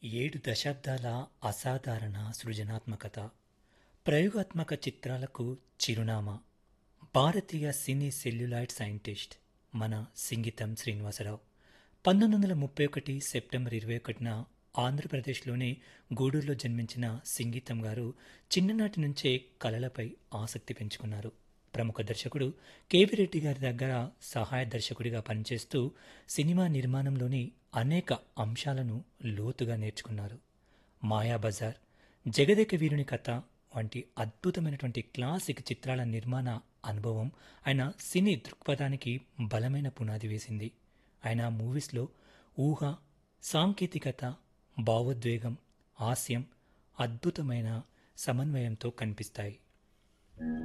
ఏడు దశాబ్దాల అసాధారణ సృజనాత్మకత ప్రయోగాత్మక చిత్రాలకు చిరునామా భారతీయ సినీ సెల్యులాయిడ్ సైంటిస్ట్ మన సింగీతం శ్రీనివాసరావు పంతొమ్మిది వందల ముప్పై ఒకటి సెప్టెంబర్ ఇరవై ఒకటిన ఆంధ్రప్రదేశ్లోని గూడూరులో జన్మించిన సింగీతం గారు చిన్ననాటి నుంచే కళలపై ఆసక్తి పెంచుకున్నారు ప్రముఖ దర్శకుడు కేవీ రెడ్డి గారి దగ్గర సహాయ దర్శకుడిగా పనిచేస్తూ సినిమా నిర్మాణంలోని అనేక అంశాలను లోతుగా నేర్చుకున్నారు మాయాబజార్ జగదేక వీరుని కథ వంటి అద్భుతమైనటువంటి క్లాసిక్ చిత్రాల నిర్మాణ అనుభవం ఆయన సినీ దృక్పథానికి బలమైన పునాది వేసింది ఆయన మూవీస్లో ఊహ సాంకేతికత భావోద్వేగం హాస్యం అద్భుతమైన సమన్వయంతో కనిపిస్తాయి